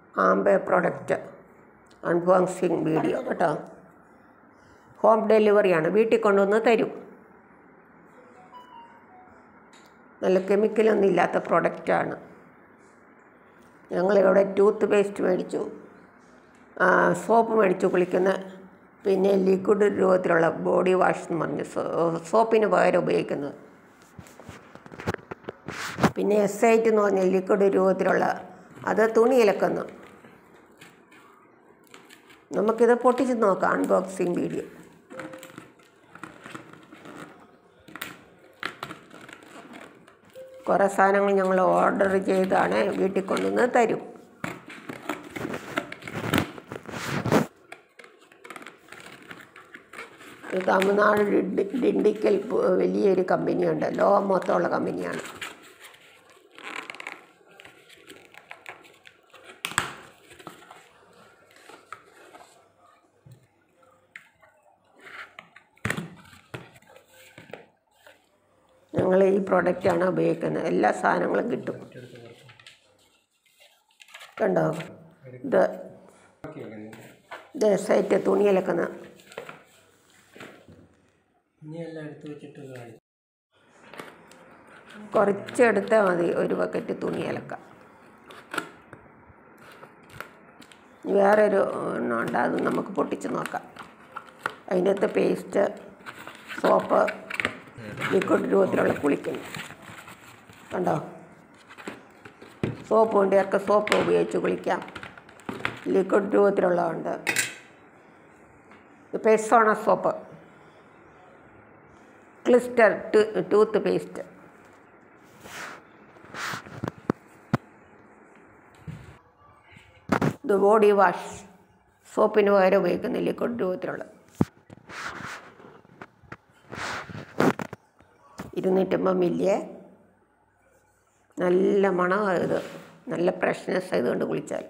ആംബെ product unboxing video കേട്ടോ home ഡെലിവറിയാണ് വീട്ടിൽ കൊണ്ടുവന്ന് തരും നല്ല കെമിക്കലൊന്നും ഇല്ലാത്ത പ്രൊഡക്റ്റാണ് ഞങ്ങളിവിടെ ടൂത്ത് പേസ്റ്റ് മേടിച്ചു ആ, സോപ്പ് മേടിച്ചു കുളിക്കുന്ന പിന്നെ ലിക്വിഡ് രൂപത്തിലുള്ള ബോഡി വാഷ് എന്ന് പറഞ്ഞ് സോ- സോപ്പിന് പകരം ഉപയോഗിക്കുന്നത് പിന്നെ എസ് ഐറ്റ് എന്ന് പറഞ്ഞ ലിക്വിഡ് രൂപത്തിലുള്ള അത് തുണി ഇലക്കുന്നു നമുക്കിത് പൊട്ടിച്ച് നോക്കാം അൺബോക്സിങ് വീഡിയോ കുറേ സാധനങ്ങൾ ഞങ്ങൾ ഓർഡർ ചെയ്താണ് വീട്ടിൽ കൊണ്ടുവന്ന് തരും ഇത് തമിഴ്നാട് ഡിണ്ടി ഡിണ്ടിക്കൽ പ് വലിയൊരു കമ്പനിയുണ്ട് ലോകം മൊത്തമുള്ള കമ്പനിയാണ് ഞങ്ങൾ ഈ പ്രോഡക്റ്റാണ് ഉപയോഗിക്കുന്നത് എല്ലാ സാധനങ്ങളും കിട്ടും കണ്ടോ ഇത് ഇത് സൈറ്റ് തുണിയിലക്കുന്ന ഇനിയെല്ലാം എടുത്ത് വെച്ചിട്ട് കാണിച്ചു കുറച്ചെടുത്താൽ മതി ഒരു ബക്കറ്റ് തുണി അലക്കാം വേറൊരു എണ്ണം ഉണ്ട് അത് നമുക്ക് പൊട്ടിച്ച് നോക്കാം അതിൻ്റെ അകത്ത് പേസ്റ്റ് സോപ്പ് ലിക്വിഡ് രൂപത്തിലുള്ള കുളിക്കുന്നു കണ്ടോ സോപ്പ് വേണ്ടിയൊക്കെ സോപ്പ് ഉപയോഗിച്ച് കുളിക്കാം ലിക്വിഡ് രൂപത്തിലുള്ളതുണ്ട് ഇത് Persona soap Glister toothpaste ഇത് ബോഡി വാഷ് സോപ്പിന് പകരം ഉപയോഗിക്കുന്ന ലിക്വിഡ് രൂപത്തിലുള്ള ഇരുന്നൂറ്റമ്പത് മില്ലിയെ നല്ല മണമാണ് ഇത് നല്ല ഫ്രഷ്നെസ് ആയതുകൊണ്ട് കുളിച്ചാൽ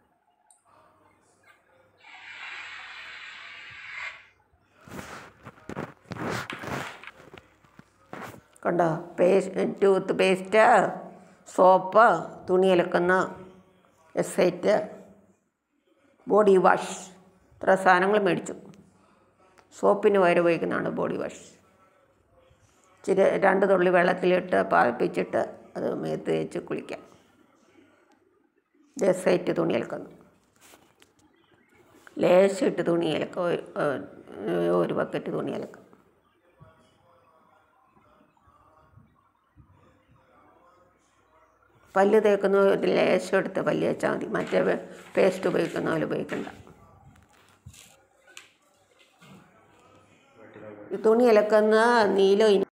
കണ്ടോ പേസ്റ്റ് ടൂത്ത് പേസ്റ്റ് സോപ്പ് തുണി അലക്കുന്ന എസൈറ്റ് ബോഡി വാഷ് ഇത്ര സാധനങ്ങൾ മേടിച്ചു സോപ്പിന് പകരം ഉപയോഗിക്കുന്നതാണ് ബോഡി വാഷ് ഇച്ചിരി രണ്ട് തുള്ളി വെള്ളത്തിലിട്ട് പാതിപ്പിച്ചിട്ട് അത് മേത്ത് തേച്ച് കുളിക്കാം ജസൈറ്റ് തുണി അലക്കുന്നു ലേശിട്ട് തുണി അലക്കും ഒരു- ഏഹ് ഒരു ബക്കറ്റ് തുണി അലക്കും പല്ല് തേക്കുന്ന ഒരു ലേശം എടുത്ത് പല്ല് തേച്ചാൽ മതി മറ്റേ പേസ്റ്റ് ഉപയോഗിക്കുന്ന പോലെ ഉപയോഗിക്കണ്ട ഈ തുണി അലക്കുന്ന നീലം ഇനി